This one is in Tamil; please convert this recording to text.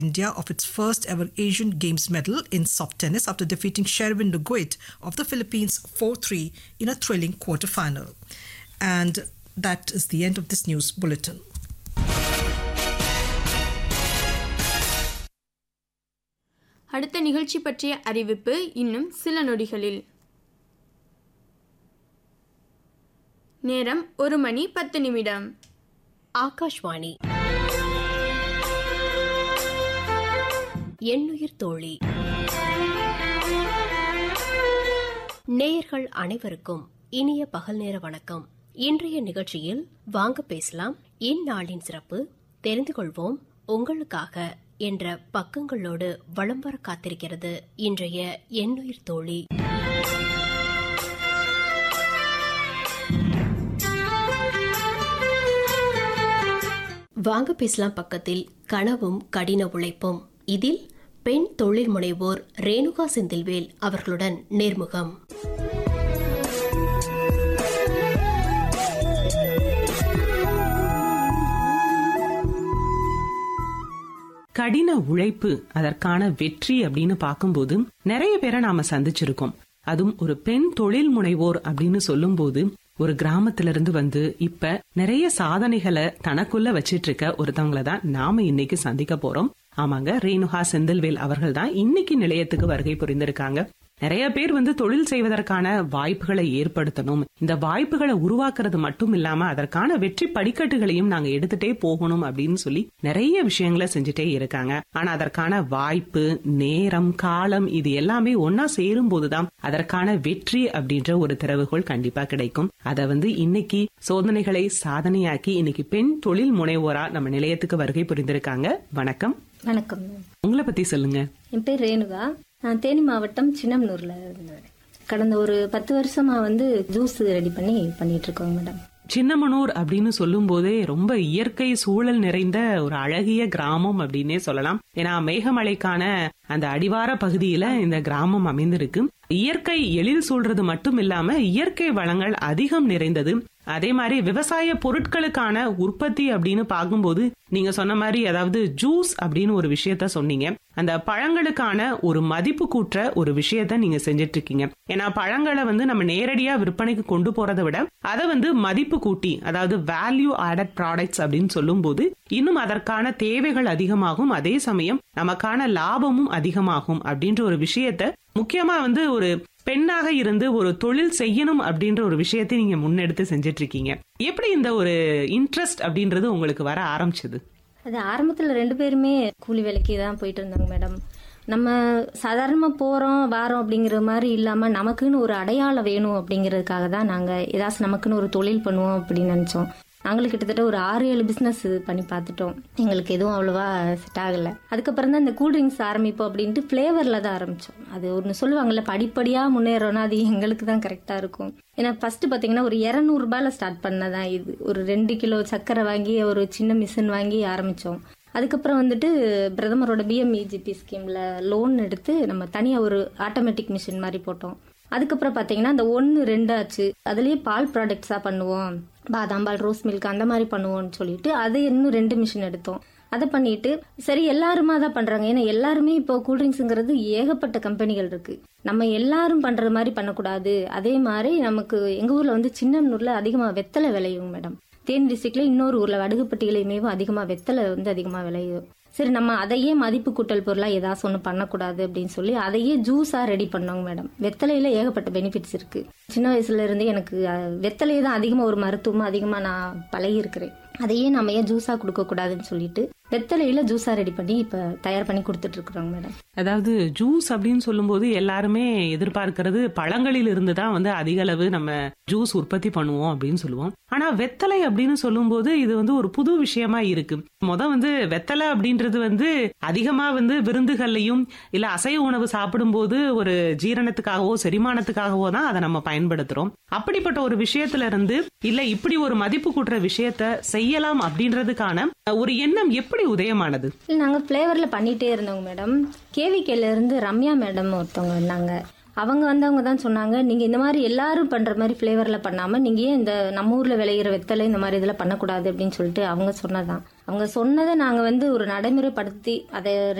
India of its first ever Asian Games medal in soft tennis after defeating Sherwin Luguit of the Philippines 4 3 in a thrilling quarterfinal. And that is the end of this news bulletin. அடுத்த நிகழ்ச்சி பற்றிய அறிவிப்பு இன்னும் சில நொடிகளில் நேரம் ஒரு மணி பத்து நிமிடம் ஆகாஷ்வாணி எண்ணுயிர் தோழி நேயர்கள் அனைவருக்கும் இனிய பகல் நேர வணக்கம் இன்றைய நிகழ்ச்சியில் வாங்க பேசலாம் இந்நாளின் சிறப்பு தெரிந்து கொள்வோம் உங்களுக்காக என்ற பக்கங்களோடு வலம் வர காத்திருக்கிறது இன்றைய எண்ணுயிர் தோழி வாங்க பேசலாம் பக்கத்தில் கனவும் கடின உழைப்பும் இதில் பெண் தொழில் முனைவோர் ரேணுகா செந்தில்வேல் அவர்களுடன் நேர்முகம் கடின உழைப்பு அதற்கான வெற்றி அப்படின்னு பார்க்கும்போது நிறைய பேரை நாம சந்திச்சிருக்கோம் அதுவும் ஒரு பெண் தொழில் முனைவோர் அப்படின்னு சொல்லும்போது ஒரு கிராமத்துல இருந்து வந்து இப்ப நிறைய சாதனைகளை தனக்குள்ள வச்சிட்டு இருக்க ஒருத்தவங்கள தான் நாம இன்னைக்கு சந்திக்க போறோம் ஆமாங்க ரேணுகா செந்தில்வேல் அவர்கள் தான் இன்னைக்கு நிலையத்துக்கு வருகை புரிந்திருக்காங்க நிறைய பேர் வந்து தொழில் செய்வதற்கான வாய்ப்புகளை ஏற்படுத்தணும் இந்த வாய்ப்புகளை உருவாக்குறது மட்டும் இல்லாம அதற்கான வெற்றி படிக்கட்டுகளையும் நாங்க எடுத்துட்டே போகணும் அப்படின்னு சொல்லி நிறைய விஷயங்களை செஞ்சுட்டே இருக்காங்க ஆனா அதற்கான வாய்ப்பு நேரம் காலம் இது எல்லாமே ஒன்னா சேரும் போதுதான் அதற்கான வெற்றி அப்படின்ற ஒரு திறவுகோள் கண்டிப்பா கிடைக்கும் அத வந்து இன்னைக்கு சோதனைகளை சாதனையாக்கி இன்னைக்கு பெண் தொழில் முனைவோரா நம்ம நிலையத்துக்கு வருகை புரிந்திருக்காங்க வணக்கம் வணக்கம் உங்களை பத்தி சொல்லுங்க என் பேர் ரேணுகா நான் தேனி மாவட்டம் சின்னம்னூர்ல இருந்தேன் கடந்த ஒரு பத்து வருஷமா வந்து ஜூஸ் ரெடி பண்ணி பண்ணிட்டு இருக்கோங்க மேடம் சின்னமனூர் அப்படின்னு சொல்லும் போதே ரொம்ப இயற்கை சூழல் நிறைந்த ஒரு அழகிய கிராமம் அப்படின்னே சொல்லலாம் ஏன்னா மேகமலைக்கான அந்த அடிவார பகுதியில இந்த கிராமம் அமைந்திருக்கு இயற்கை எழில் சூழ்றது மட்டும் இல்லாம இயற்கை வளங்கள் அதிகம் நிறைந்தது அதே மாதிரி விவசாய பொருட்களுக்கான உற்பத்தி அப்படின்னு பார்க்கும்போது நீங்க சொன்ன மாதிரி அதாவது ஜூஸ் அப்படின்னு ஒரு விஷயத்த சொன்னீங்க அந்த பழங்களுக்கான ஒரு மதிப்பு கூற்ற ஒரு விஷயத்த நீங்க செஞ்சிட்டு இருக்கீங்க ஏன்னா பழங்களை வந்து நம்ம நேரடியா விற்பனைக்கு கொண்டு போறதை விட அதை வந்து மதிப்பு கூட்டி அதாவது வேல்யூ ஆடட் ப்ராடக்ட்ஸ் அப்படின்னு சொல்லும் போது இன்னும் அதற்கான தேவைகள் அதிகமாகும் அதே சமயம் நமக்கான லாபமும் அதிகமாகும் அப்படின்ற ஒரு விஷயத்த முக்கியமா வந்து ஒரு பெண்ணாக இருந்து ஒரு தொழில் செய்யணும் அப்படின்ற ஒரு விஷயத்தை நீங்க முன்னெடுத்து செஞ்சிட்டு இருக்கீங்க எப்படி இந்த ஒரு இன்ட்ரெஸ்ட் அப்படின்றது உங்களுக்கு வர ஆரம்பிச்சது அது ஆரம்பத்துல ரெண்டு பேருமே கூலி வேலைக்கு தான் போயிட்டு இருந்தாங்க மேடம் நம்ம சாதாரணமா போறோம் வாரோம் அப்படிங்கிற மாதிரி இல்லாம நமக்குன்னு ஒரு அடையாளம் வேணும் அப்படிங்கறதுக்காக தான் நாங்க ஏதாச்சும் நமக்குன்னு ஒரு தொழில் பண்ணுவோம் அப்படின்னு நினைச்சோம் நாங்களும் கிட்டத்தட்ட ஒரு ஆறு ஏழு பிசினஸ் பண்ணி பார்த்துட்டோம் எங்களுக்கு எதுவும் அவ்வளவா செட் ஆகல அதுக்கப்புறம் தான் இந்த கூல்ட்ரிங்க்ஸ் ஆரம்பிப்போம் அப்படின்ட்டு ஃபிளேவர்ல தான் ஆரம்பிச்சோம் அது ஒன்று சொல்லுவாங்கல்ல படிப்படியா முன்னேறோம்னா அது எங்களுக்கு தான் கரெக்டா இருக்கும் ஏன்னா ஃபர்ஸ்ட் பாத்தீங்கன்னா ஒரு இரநூறு ரூபாயில ஸ்டார்ட் பண்ணதான் இது ஒரு ரெண்டு கிலோ சர்க்கரை வாங்கி ஒரு சின்ன மிஷின் வாங்கி ஆரம்பிச்சோம் அதுக்கப்புறம் வந்துட்டு பிரதமரோட பிஎம்இஜிபி ஸ்கீம்ல லோன் எடுத்து நம்ம தனியா ஒரு ஆட்டோமேட்டிக் மிஷின் மாதிரி போட்டோம் அதுக்கப்புறம் பாத்தீங்கன்னா அந்த ஒன்னு ரெண்டு ஆச்சு அதுலயே பால் ப்ராடக்ட்ஸா பண்ணுவோம் பாதாம் பால் ரோஸ் மில்க் அந்த மாதிரி பண்ணுவோம்னு சொல்லிட்டு அது இன்னும் ரெண்டு மிஷின் எடுத்தோம் அதை பண்ணிட்டு சரி எல்லாருமா தான் பண்றாங்க ஏன்னா எல்லாருமே இப்போ கூல்ட்ரிங்க்ஸ்ங்கிறது ஏகப்பட்ட கம்பெனிகள் இருக்கு நம்ம எல்லாரும் பண்ற மாதிரி பண்ணக்கூடாது அதே மாதிரி நமக்கு எங்க ஊர்ல வந்து சின்னனூர்ல அதிகமா வெத்தலை விளையும் மேடம் தேனி டிஸ்ட்ரிக்ட்ல இன்னொரு ஊர்ல வடுகுப்பட்டியிலையுமே அதிகமா வெத்தலை வந்து அதிகமா விளையும் சரி நம்ம அதையே மதிப்பு கூட்டல் பொருளா ஏதாச்சும் ஒன்று பண்ணக்கூடாது அப்படின்னு சொல்லி அதையே ஜூஸா ரெடி பண்ணோங்க மேடம் வெத்தலையில ஏகப்பட்ட பெனிஃபிட்ஸ் இருக்கு சின்ன வயசுல இருந்தே எனக்கு அஹ், வெத்தலையை தான் அதிகமா ஒரு மருத்துவமா அதிகமா நான் பழகி இருக்கிறேன் அதையே நம்ம ஏன் ஜூஸா கொடுக்க கூடாதுன்னு சொல்லிட்டு வெத்தலையில ஜூஸா ரெடி பண்ணி இப்ப தயார் பண்ணி கொடுத்துட்டு இருக்கிறோங்க மேடம் அதாவது ஜூஸ் அப்படின்னு சொல்லும்போது எல்லாருமே எதிர்பார்க்கிறது பழங்களில் இருந்து தான் வந்து அதிக அளவு நம்ம ஜூஸ் உற்பத்தி பண்ணுவோம் அப்படின்னு சொல்லுவோம் ஆனா வெத்தலை அப்படின்னு சொல்லும்போது இது வந்து ஒரு புது விஷயமா இருக்கு முத வந்து வெத்தலை அப்படின்றது வந்து அதிகமா வந்து விருந்துகள்லையும் இல்ல அசைவ உணவு சாப்பிடும்போது ஒரு ஜீரணத்துக்காகவோ செரிமானத்துக்காகவோ தான் அதை நம்ம பயன்படுத்துறோம் அப்படிப்பட்ட ஒரு விஷயத்துல இருந்து இல்ல இப்படி ஒரு மதிப்பு கூட்டுற விஷயத்த செய்யலாம் அப்படின்றதுக்கான ஒரு எண்ணம் எப்படி உதயமானது இல்ல நாங்க ஃபிளேவர்ல பண்ணிட்டே இருந்தோங்க மேடம் கேவிகேல இருந்து ரம்யா மேடம் ஒருத்தவங்க இருந்தாங்க அவங்க வந்தவங்க தான் சொன்னாங்க நீங்க இந்த மாதிரி எல்லாரும் பண்ற மாதிரி ஃபிளேவர்ல பண்ணாம நீங்க ஏன் இந்த நம்ம ஊர்ல விளையிற வெத்தலை இந்த மாதிரி இதெல்லாம் பண்ணக்கூடாது அப்படின்னு சொல்லிட்டு அவங்க சொன்னதான் அவங்க சொன்னதை நாங்க வந்து ஒரு நடைமுறைப்படுத்தி அதை